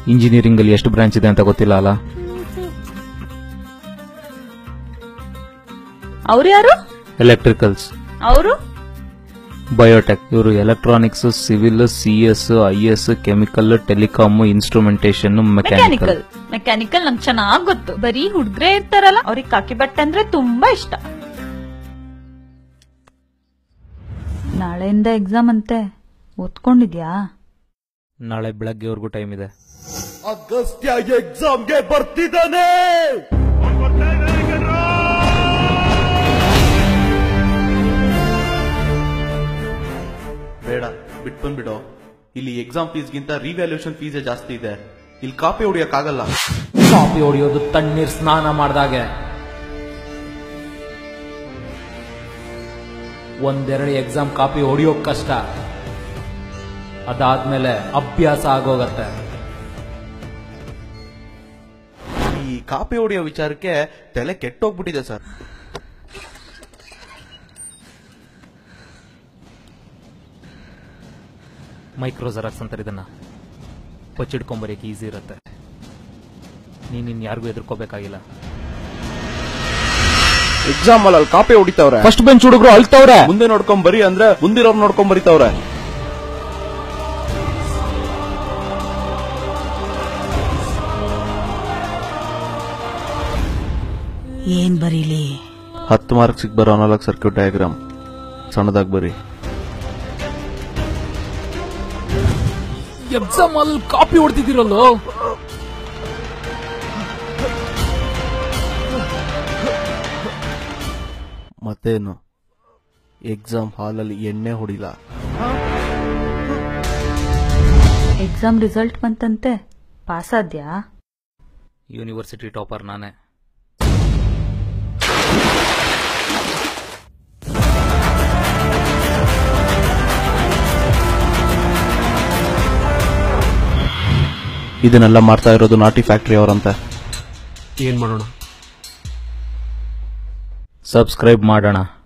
engineering ಅಲ್ಲಿ ಎಷ್ಟು branch ಇದೆ ಅಂತ ಗೊತ್ತಿಲ್ಲ ಅಲ್ಲ ಅವ್ರು ಯಾರು ಎಲೆಕ್ಟ್ರಿಕಲ್ಸ್ ಅವರು ಬಯೋಟೆಕ್ ಇವರು electronics civil C S I S chemical telecom instrumentation mechanical mechanical mechanical ನಂಗೆ ಚೆನ್ನಾಗ್ ಗೊತ್ತು ಬರೀ ಹುಡ್ಗ್ರೆ ಇರ್ತಾರಲ್ಲ ಅವ್ರಿಗೆ ಕಾಕಿ ಬಟ್ಟೆ ಅಂದ್ರೆ ತುಂಬಾ ಇಷ್ಟ ನಾಳೆಯಿಂದ ಎಕ್ಸಾಮ್ ಅಂತೆ ಓದ್ಕೊಂಡಿದ್ಯಾ ನಾಳೆ ಬೆಳಗ್ಗೆವರೆಗೂ ಟೈಮ್ ಇದೆ ಅಗಸ್ತ್ಯ ಎಕ್ಸಾಮ್ಗೆ ಬರ್ತಿದ್ದಾನೆ ಬೇಡ ಬಿಟ್ ಬಂದ್ಬಿಡು ಇಲ್ಲಿ ಎಕ್ಸಾಮ್ ಫೀಸ್ಗಿಂತ ರಿವ್ಯಾಲ್ಯೂಷನ್ ಫೀಸೇ ಜಾಸ್ತಿ ಇದೆ ಇಲ್ಲಿ ಕಾಪಿ ಹೊಡಿಯಕ್ಕಾಗಲ್ಲ ಕಾಪಿ ಹೊಡೆಯೋದು ತಣ್ಣೀರ್ ಸ್ನಾನ ಮಾಡ್ದಾಗೆ ಒಂದೆರಡು ಎಕ್ಸಾಮ್ ಕಾಪಿ ಹೊಡಿಯೋಕ್ ಕಷ್ಟ ಅದಾದ್ಮೇಲೆ ಅಭ್ಯಾಸ ಆಗೋಗತ್ತೆ ಈ ಕಾಪಿ ಹೊಡಿಯೋ ವಿಚಾರಕ್ಕೆ ತಲೆ ಕೆಟ್ಟೋಗ್ಬಿಟ್ಟಿದೆ ಸರ್ ಮೈಕ್ರೋ ಜೆರಾಕ್ಸ್ ಅಂತಾರೆ ಇದನ್ನ ಬಚ್ಚಿಡ್ಕೊಂಬರಿಯಕ್ಕೆ ಈಸಿ ಇರುತ್ತೆ ನೀನ್ ಇನ್ ಯಾರಿಗೂ ಎದುರ್ಕೋಬೇಕಾಗಿಲ್ಲ ಎಕ್ಸಾಮ್ ಅಲ್ಲಿ ಕಾಪಿ ಹೊಡಿತಾವ್ರೆ ಫಸ್ಟ್ ಬೆಂಚ್ ಹುಡುಗರು ಅಳ್ತವ್ರೆ ಮುಂದೆ ನೋಡ್ಕೊಂಡ್ ಬರಿ ಅಂದ್ರೆ ಮುಂದಿರೋರ್ ನೋಡ್ಕೊಂಡ್ ಬರಿತಾವ್ರೆ ಏನ್ ಬರೀಲಿ ಹತ್ತು ಮಾರ್ಕ್ಸ್ ಬರೋ ಅನಲಾಗ್ ಸರ್ಕ್ಯೂಟ್ ಡಯಾಗ್ರಾಮ್ ಸಣ್ಣದಾಗಿ ಬರಿ ಎಕ್ಸಾಮ್ ಅಲ್ಲಿ ಕಾಪಿ ಹೊಡ್ತಿದ್ದೀರಲ್ಲೋ ಮತ್ತೇನು ಎಕ್ಸಾಮ್ ಹಾಲಲ್ಲಿ ಎಣ್ಣೆ ಹೊಡಿಲ್ಲ ಎಕ್ಸಾಮ್ ರಿಸಲ್ಟ್ ಬಂತಂತೆ ಪಾಸ್ ಆದ್ಯಾ ಯೂನಿವರ್ಸಿಟಿ ಟಾಪರ್ ನಾನೇ ಇದನ್ನೆಲ್ಲ ಮಾಡ್ತಾ ಇರೋದು ನಾಟಿ ಫ್ಯಾಕ್ಟ್ರಿ ಅವರಂತೆ ಏನ್ ಮಾಡೋಣ ಸಬ್ಸ್ಕ್ರೈಬ್ ಮಾಡೋಣ